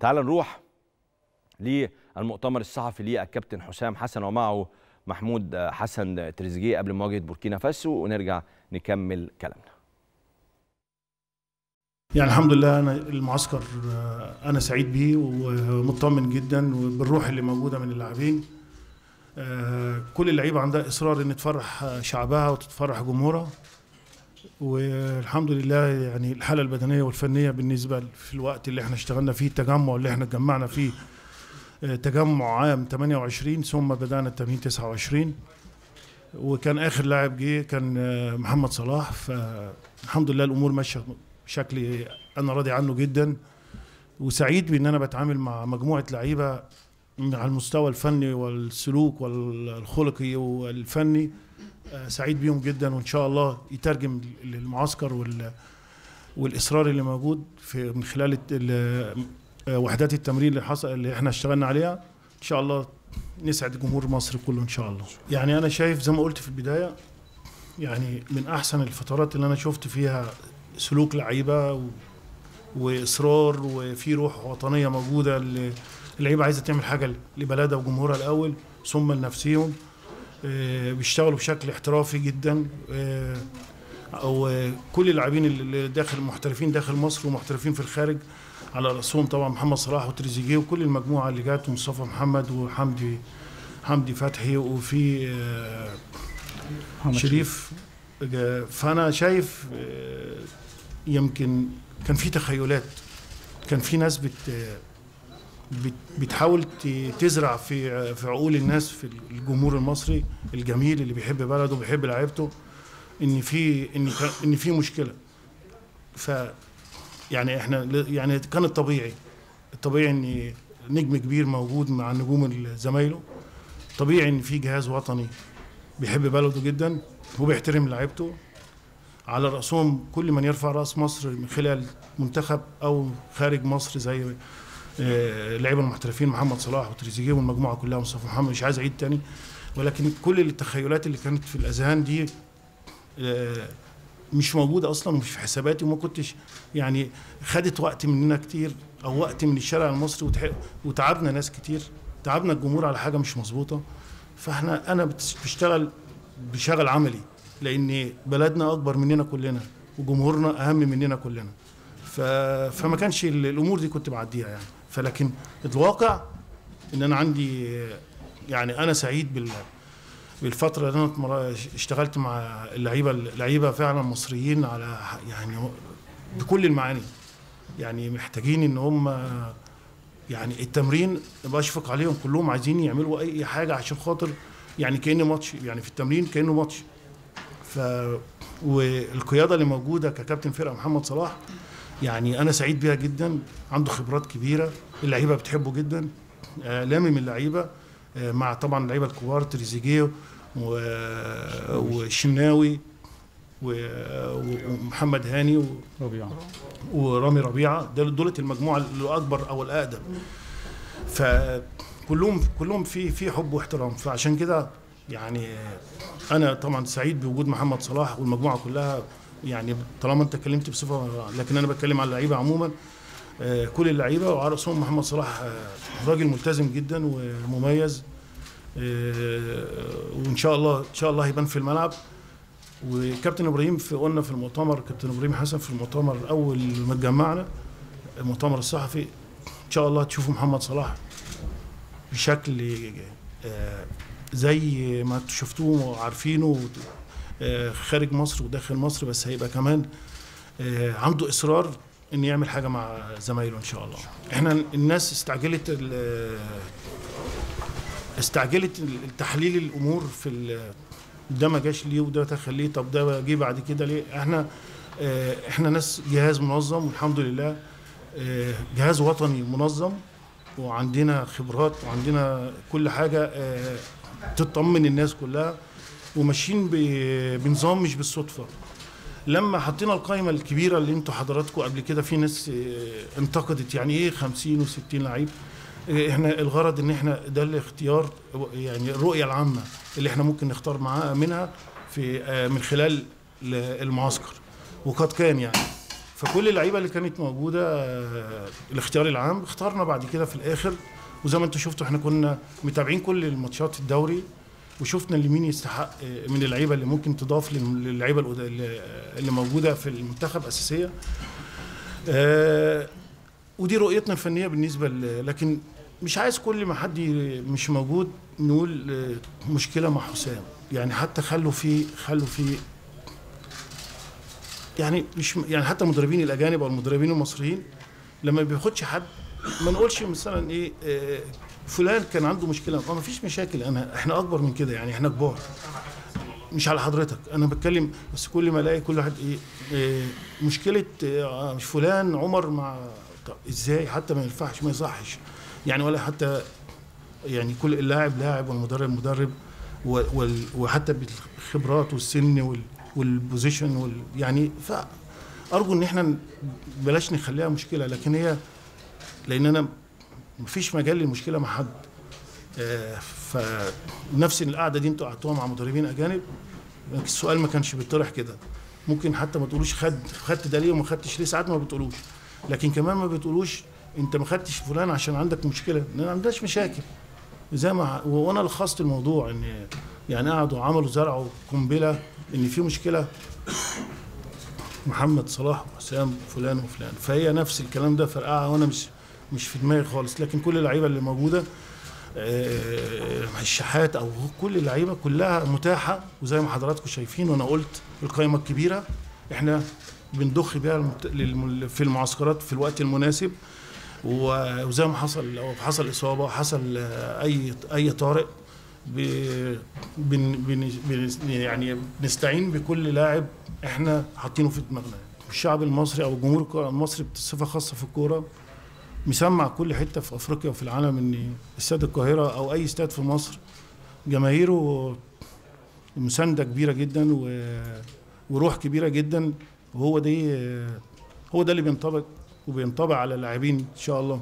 تعال نروح للمؤتمر الصحفي للكابتن حسام حسن ومعه محمود حسن تريزيجيه قبل مواجهه بوركينا فاسو ونرجع نكمل كلامنا يعني الحمد لله انا المعسكر انا سعيد بيه ومطمن جدا بالروح اللي موجوده من اللاعبين كل اللعيبه عندها اصرار ان تفرح شعبها وتتفرح جمهورها والحمد لله يعني الحاله البدنيه والفنيه بالنسبه في الوقت اللي احنا اشتغلنا فيه التجمع اللي احنا اتجمعنا فيه تجمع عام 28 ثم بدانا التمرين 29 وكان اخر لاعب جه كان محمد صلاح فالحمد لله الامور ماشيه بشكل انا راضي عنه جدا وسعيد بان انا بتعامل مع مجموعه لعيبه على المستوى الفني والسلوك والخلقي والفني سعيد بيهم جدا وان شاء الله يترجم للمعسكر وال والاصرار اللي موجود في من خلال وحدات التمرين اللي حصل اللي احنا اشتغلنا عليها ان شاء الله نسعد جمهور مصر كله ان شاء الله يعني انا شايف زي ما قلت في البدايه يعني من احسن الفترات اللي انا شفت فيها سلوك لعيبه و... واصرار وفي روح وطنيه موجوده اللعيبه عايزه تعمل حاجه لبلدها وجمهورها الاول ثم لنفسهم بيشتغلوا بشكل احترافي جدا او كل اللاعبين اللي داخل محترفين داخل مصر ومحترفين في الخارج على راسهم طبعا محمد صلاح وتريزيجيه وكل المجموعه اللي جات ومصطفى محمد وحمدي حمدي فتحي وفي شريف فانا شايف يمكن كان في تخيلات كان في ناس بت بتحاول تزرع في في عقول الناس في الجمهور المصري الجميل اللي بيحب بلده وبيحب لعيبته ان في ان ان في مشكله ف يعني احنا يعني كان الطبيعي الطبيعي ان نجم كبير موجود مع نجوم زمايله طبيعي ان في جهاز وطني بيحب بلده جدا وبيحترم لعيبته على راسهم كل من يرفع راس مصر من خلال منتخب او خارج مصر زي اللعيبه المحترفين محمد صلاح وتريزيجيه والمجموعه كلها مصطفى محمد مش عايز اعيد تاني ولكن كل التخيلات اللي كانت في الاذهان دي مش موجوده اصلا ومش في حساباتي وما كنتش يعني خدت وقت مننا كتير او وقت من الشارع المصري وتعبنا ناس كتير تعبنا الجمهور على حاجه مش مظبوطه فاحنا انا بشتغل بشغل عملي لان بلدنا اكبر مننا كلنا وجمهورنا اهم مننا كلنا ف... فما كانش الامور دي كنت بعديها يعني فلكن الواقع ان انا عندي يعني انا سعيد بال بالفتره اللي انا اشتغلت مع اللعيبه اللعيبه فعلا مصريين على يعني بكل المعاني يعني محتاجين ان هم يعني التمرين بشفق عليهم كلهم عايزين يعملوا اي حاجه عشان خاطر يعني كانه ماتش يعني في التمرين كانه ماتش ف والقياده اللي موجوده ككابتن فرقه محمد صلاح يعني انا سعيد بيها جدا عنده خبرات كبيره اللعيبه بتحبه جدا آه لامم اللعيبه آه مع طبعا اللعيبه الكبار تريزيجيه والشناوي ومحمد هاني ربيعه ورامي ربيعه دولت المجموعه الاكبر او الاقدم فكلهم كلهم في في حب واحترام فعشان كده يعني انا طبعا سعيد بوجود محمد صلاح والمجموعه كلها يعني طالما انت اتكلمت بصفه لكن انا بتكلم على اللعيبه عموما كل اللعيبه وعلى راسهم محمد صلاح راجل ملتزم جدا ومميز وان شاء الله ان شاء الله هيبان في الملعب وكابتن ابراهيم في قلنا في المؤتمر كابتن ابراهيم حسن في المؤتمر اول ما اتجمعنا المؤتمر الصحفي ان شاء الله تشوفوا محمد صلاح بشكل زي ما شفتوه وعارفينه خارج مصر وداخل مصر بس هيبقى كمان عنده اصرار ان يعمل حاجه مع زمايله ان شاء الله احنا الناس استعجلت استعجلت تحليل الامور في ده ما جاش ليه وده دخل ليه طب ده جه بعد كده ليه احنا احنا ناس جهاز منظم والحمد لله جهاز وطني منظم وعندنا خبرات وعندنا كل حاجه تطمن الناس كلها وماشيين بنظام مش بالصدفه لما حطينا القائمه الكبيره اللي انتوا حضراتكم قبل كده في ناس انتقدت يعني ايه 50 و60 لعيب احنا الغرض ان احنا ده الاختيار يعني الرؤيه العامه اللي احنا ممكن نختار معاها منها في من خلال المعسكر وقد كان يعني فكل اللعيبه اللي كانت موجوده آه، الاختيار العام اختارنا بعد كده في الاخر وزي ما انتم شفتوا احنا كنا متابعين كل الماتشات في الدوري وشفنا اللي مين يستحق آه، من اللعيبه اللي ممكن تضاف لل- للعيبه القد- اللي اللي موجوده في المنتخب اساسيه آه، ودي رؤيتنا الفنيه بالنسبه ل- لكن مش عايز كل ما حد ي- مش موجود نقول آه، مشكله مع حسام يعني حتى خلوا في خلوا في يعني مش يعني حتى المدربين الاجانب او المدربين المصريين لما بياخدش حد ما نقولش مثلا ايه آه، فلان كان عنده مشكله ما فيش مشاكل انا احنا اكبر من كده يعني احنا كبار مش على حضرتك انا بتكلم بس كل ما الاقي كل واحد ايه, إيه مشكله آه، مش فلان عمر مع طب ازاي حتى ما ينفعش ما يصحش يعني ولا حتى يعني كل اللاعب لاعب والمدرب مدرب و- وال- وحتى بالخبرات والسن وال- والبوزيشن وال يعني فارجو ان احنا ن- بلاش نخليها مشكله لكن هي لان انا مفيش مجال للمشكله مع حد آه، فنفس القعده دي انتوا قعدتوها مع مدربين اجانب السؤال ما كانش بيطرح كده ممكن حتى ما تقولوش خد خدت ده ليه وما خدتش ليه ساعات ما بتقولوش لكن كمان ما بتقولوش انت ما خدتش فلان عشان عندك مشكله لان ما عندناش مشاكل زي ما وانا لخصت الموضوع ان يعني قعدوا عملوا زرعوا قنبله ان في مشكله محمد صلاح وحسام فلان وفلان فهي نفس الكلام ده فرقعه وانا مش مش في دماغي خالص لكن كل اللعيبه اللي موجوده آه، الشحات او كل اللعيبه كلها متاحه وزي ما حضراتكم شايفين وانا قلت القائمه الكبيره احنا بنضخ بيها المت- للم- في المعسكرات في الوقت المناسب و- وزي ما حصل لو حصل اصابه حصل آه، اي اي طارئ ب- بن بن بن يعني بنستعين بكل لاعب احنا حاطينه في دماغنا الشعب المصري او الجمهور الكرة المصري بصفه خاصه في الكوره مسمع كل حته في افريقيا وفي العالم ان استاد القاهره او اي استاد في مصر جماهيره مسانده كبيره جدا و... وروح كبيره جدا وهو دي هو ده اللي بينطبق وبينطبق على اللاعبين ان شاء الله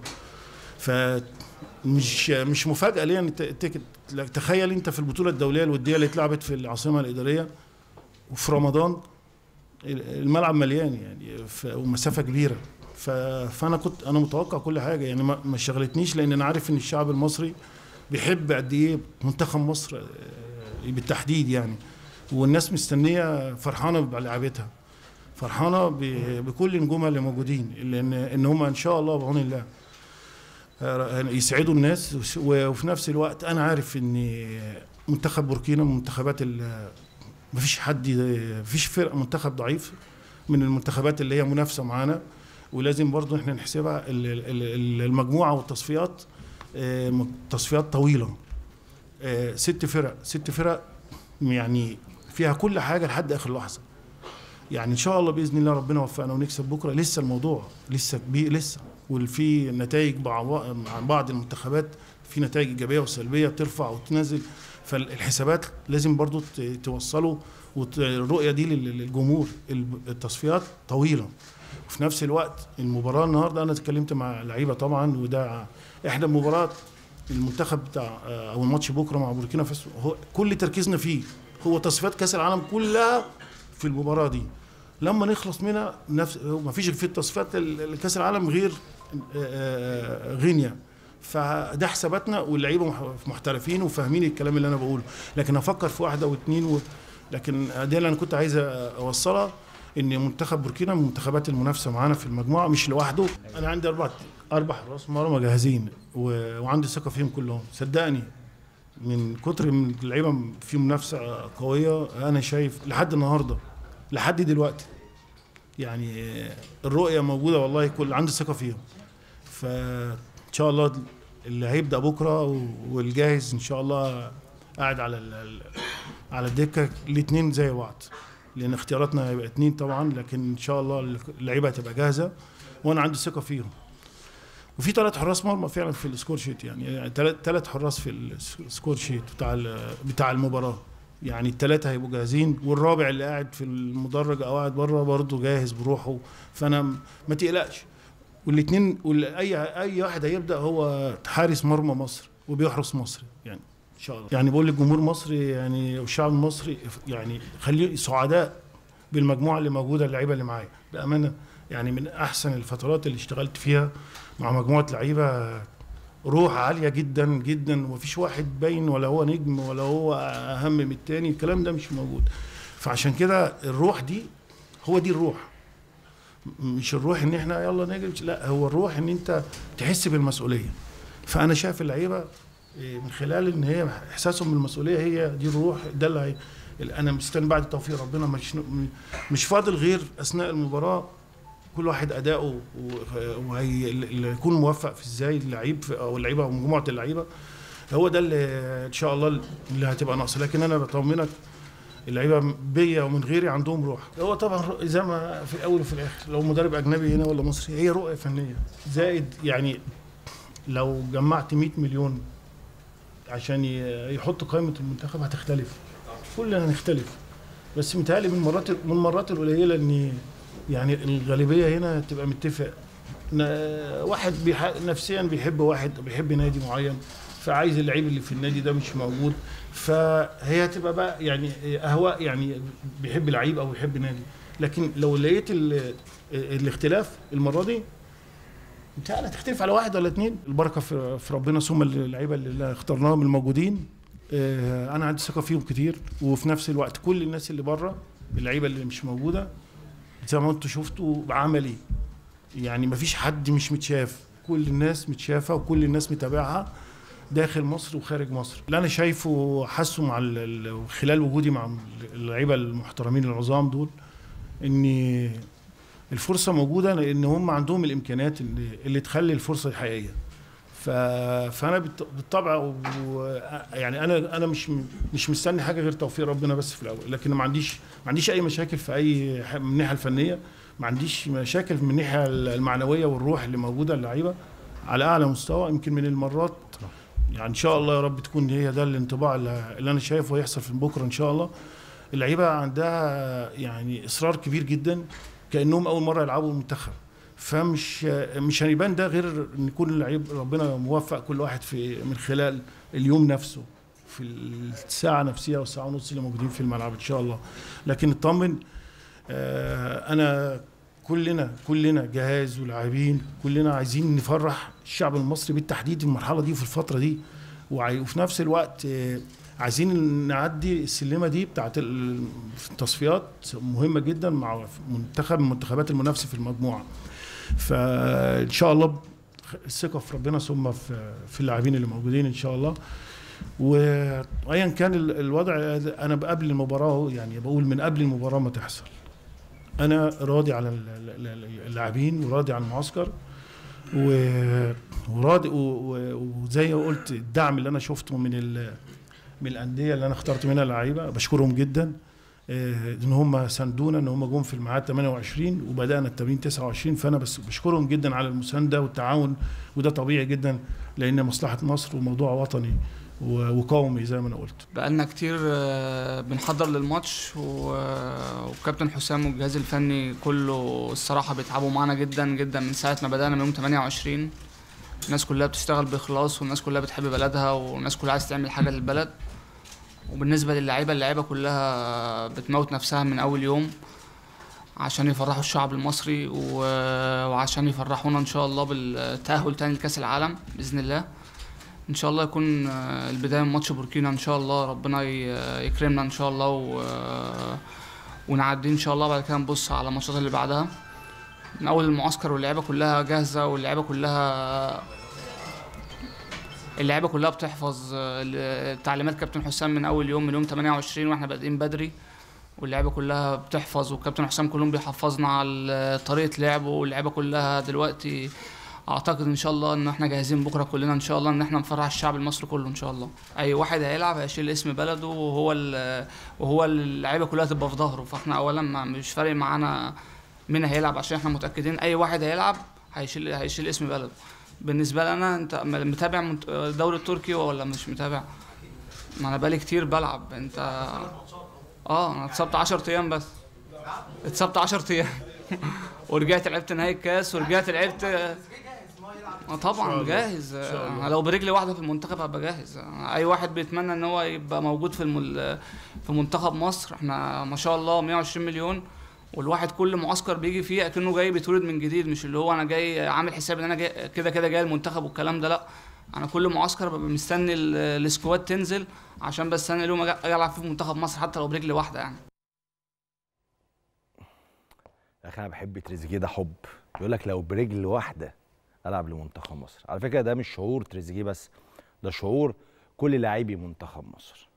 فمش مش مفاجاه ليه ان ت- ت- تخيل انت في البطوله الدوليه الوديه اللي اتلعبت في العاصمه الاداريه وفي رمضان الملعب مليان يعني ف- ومسافه كبيره ف- فانا كنت انا متوقع كل حاجه يعني ما ما شغلتنيش لان انا عارف ان الشعب المصري بيحب قد ايه منتخب مصر آه، بالتحديد يعني والناس مستنيه فرحانه بلعبتها فرحانه ب- بكل نجومها اللي موجودين لان ان هم ان شاء الله بعون الله آه، يسعدوا الناس وس- وفي نفس الوقت انا عارف ان منتخب بوركينا من المنتخبات ال- مفيش حد مفيش فرقه منتخب ضعيف من المنتخبات اللي هي منافسه معانا ولازم برضو احنا نحسبها ال- ال- ال- المجموعه والتصفيات آه، م- تصفيات طويله آه، ست فرق ست فرق يعني فيها كل حاجه لحد اخر لحظه يعني ان شاء الله باذن الله ربنا يوفقنا ونكسب بكره لسه الموضوع لسه كبير لسه وفي نتائج مع بعض- مع بعض المنتخبات في نتائج ايجابيه وسلبيه بترفع وتنزل فالحسابات لازم برضو ت- توصلوا وت- الرؤيه دي لل- للجمهور الب- التصفيات طويله وفي نفس الوقت المباراه النهارده انا اتكلمت مع لعيبه طبعا وده احدى المباريات المنتخب بتاع او الماتش بكره مع بوركينا فاسو هو كل تركيزنا فيه هو تصفيات كاس العالم كلها في المباراه دي لما نخلص منها نفس ما فيش في التصفيات ال- كاس العالم غير آه، غينيا فده حساباتنا واللعيبه مح- محترفين وفاهمين الكلام اللي انا بقوله لكن افكر في واحده واثنين و... لكن دي اللي انا كنت عايز اوصلها ان منتخب بوركينا من المنتخبات المنافسه معانا في المجموعه مش لوحده انا عندي اربع اربع حراس مرمى جاهزين و... وعندي ثقه فيهم كلهم صدقني من كتر من اللعيبه في منافسه قويه انا شايف لحد النهارده لحد دلوقتي يعني الرؤيه موجوده والله كل عندي ثقه فيهم فان شاء الله اللي هيبدا بكره و- والجاهز ان شاء الله قاعد على ال- ال- على الدكه الاثنين زي بعض لان اختياراتنا هيبقى اثنين طبعا لكن ان شاء الله اللعيبه هتبقى جاهزه وانا عندي ثقه فيهم وفي ثلاث حراس مرمى فعلا في السكور شيت يعني ثلاث حراس في السكور شيت بتاع ال- بتاع المباراه يعني الثلاثه هيبقوا جاهزين والرابع اللي قاعد في المدرج او قاعد بره برضه جاهز بروحه فانا م- ما تقلقش والاثنين اي اي واحد هيبدا هو حارس مرمى مصر وبيحرس مصر يعني ان شاء الله يعني بقول للجمهور المصري يعني والشعب المصري يعني خليه سعداء بالمجموعه اللي موجوده اللعيبه اللي معايا بامانه يعني من احسن الفترات اللي اشتغلت فيها مع مجموعه لعيبه روح عاليه جدا جدا ومفيش واحد باين ولا هو نجم ولا هو اهم من التاني الكلام ده مش موجود فعشان كده الروح دي هو دي الروح مش الروح ان احنا يلا نجري لا هو الروح ان انت تحس بالمسؤوليه فانا شايف اللعيبه إيه، من خلال ان هي احساسهم بالمسؤوليه هي دي الروح ده اللي هي- اللي انا مستني بعد توفيق ربنا مش مش فاضل غير اثناء المباراه كل واحد اداؤه و- وهي اللي يكون موفق في ازاي اللعيب في- او اللعيبه او مجموعه اللعيبه هو ده اللي ان شاء الله اللي هتبقى ناقصه لكن انا بطمنك اللعيبه بيا ومن غيري عندهم روح هو طبعا رو- زي ما في الاول وفي الاخر لو مدرب اجنبي هنا ولا مصري هي رؤيه فنيه زائد يعني لو جمعت 100 مليون عشان ي- يحط قائمه المنتخب هتختلف كلنا نختلف بس متهيألي من المرات من المرات القليله ان يعني الغالبيه هنا تبقى متفق ن- واحد بيح... نفسيا بيحب واحد بيحب نادي معين فعايز اللعيب اللي في النادي ده مش موجود فهي هتبقى بقى يعني اهواء يعني بيحب لعيب او يحب نادي لكن لو لقيت ال... الاختلاف المره دي انت هتختلف على واحد ولا اتنين البركه في, في ربنا ثم اللعيبه اللي اخترناهم الموجودين آه، انا عندي ثقه فيهم كتير وفي نفس الوقت كل الناس اللي بره اللعيبه اللي مش موجوده زي ما انتوا شفتوا بعملي يعني مفيش حد مش متشاف كل الناس متشافه وكل الناس متابعها داخل مصر وخارج مصر اللي انا شايفه حاسه مع ال- ال- خلال وجودي مع اللعيبه المحترمين العظام دول ان الفرصه موجوده لان هم عندهم الامكانيات اللي, اللي تخلي الفرصه دي حقيقيه ف... فانا بالط- بالطبع و... يعني انا انا مش مش مستني حاجه غير توفيق ربنا بس في الاول لكن ما عنديش ما عنديش اي مشاكل في اي ح- من الناحيه الفنيه ما عنديش مشاكل من الناحيه المعنويه والروح اللي موجوده اللعيبه على اعلى مستوى يمكن من المرات يعني ان شاء الله يا رب تكون هي ده الانطباع اللي اللي انا شايفه هيحصل في بكره ان شاء الله اللعيبه عندها يعني اصرار كبير جدا كانهم اول مره يلعبوا المنتخب فمش مش هيبان ده غير ان يكون اللعيب ربنا موفق كل واحد في من خلال اليوم نفسه في الساعه نفسها والساعه ونص اللي موجودين في الملعب ان شاء الله لكن اطمن آه، انا كلنا كلنا جهاز ولاعبين كلنا عايزين نفرح الشعب المصري بالتحديد في المرحله دي وفي الفتره دي وعي- وفي نفس الوقت آه، عايزين نعدي السلمه دي بتاعت ال- التصفيات مهمه جدا مع منتخب من المنتخبات المنافسه في المجموعه فان شاء الله الثقه في ربنا ثم في في اللاعبين اللي موجودين ان شاء الله و- وايا كان ال- الوضع انا قبل المباراه أهو، يعني بقول من قبل المباراه ما تحصل انا راضي على ال- ال- ال- اللاعبين وراضي على المعسكر و- وراضي و- و- وزي ما قلت الدعم اللي انا شفته من ال- من الانديه اللي انا اخترت منها لعيبه بشكرهم جدا آه، ان هم ساندونا ان هم جم في الميعاد 28 وبدانا التمرين 29 فانا بس بشكرهم جدا على المسانده والتعاون وده طبيعي جدا لان مصلحه مصر وموضوع وطني و- وقومي زي ما انا قلت بقالنا كتير آه، بنحضر للماتش و- آه، وكابتن حسام والجهاز الفني كله الصراحة بيتعبوا معانا جدا جدا من ساعة ما بدأنا من يوم 28 الناس كلها بتشتغل بإخلاص والناس كلها بتحب بلدها والناس كلها عايزة تعمل حاجة للبلد وبالنسبة للعيبة اللعيبة كلها بتموت نفسها من أول يوم عشان يفرحوا الشعب المصري و- وعشان يفرحونا إن شاء الله بالتأهل تاني لكأس العالم بإذن الله ان شاء الله يكون آه، البدايه من ماتش بوركينا ان شاء الله ربنا ي- يكرمنا ان شاء الله و... ونعدي ان شاء الله بعد كده نبص على الماتشات اللي بعدها من اول المعسكر واللعيبه كلها جاهزه واللعيبه كلها اللعيبه كلها بتحفظ آه، ال- تعليمات كابتن حسام من اول يوم من يوم 28 واحنا بادئين بدري واللعيبه كلها بتحفظ وكابتن حسام كلهم بيحفظنا على طريقه لعبه واللعيبه كلها دلوقتي اعتقد ان شاء الله ان احنا جاهزين بكره كلنا ان شاء الله ان احنا نفرح الشعب المصري كله ان شاء الله اي واحد هيلعب هيشيل اسم بلده وهو ال- وهو اللعيبه كلها تبقى في ظهره فاحنا اولا ما مش فارق معانا مين هيلعب عشان احنا متاكدين اي واحد هيلعب هيشيل هيشيل اسم بلده بالنسبه لي انا انت متابع منت- الدوري التركي ولا مش متابع ما انا بقالي كتير بلعب انت اه انا اتصبت 10 ايام بس اتصبت 10 ايام ورجعت لعبت نهائي الكاس ورجعت لعبت اه طبعا جاهز انا لو برجلي واحده في المنتخب هبقى جاهز اي واحد بيتمنى ان هو يبقى موجود في المل... في منتخب مصر احنا ما شاء الله 120 مليون والواحد كل معسكر بيجي فيه اكنه جاي بيتولد من جديد مش اللي هو انا جاي عامل حساب ان انا جاي كده كده جاي المنتخب والكلام ده لا انا كل معسكر ببقى مستني ال- السكواد تنزل عشان بس انا اليوم اجي أجي العب فيه في منتخب مصر حتى لو برجل واحده يعني يا اخي انا بحب تريزيجيه ده حب يقول لك لو برجل واحده العب لمنتخب مصر على فكره ده مش شعور تريزيجيه بس ده شعور كل لاعبي منتخب مصر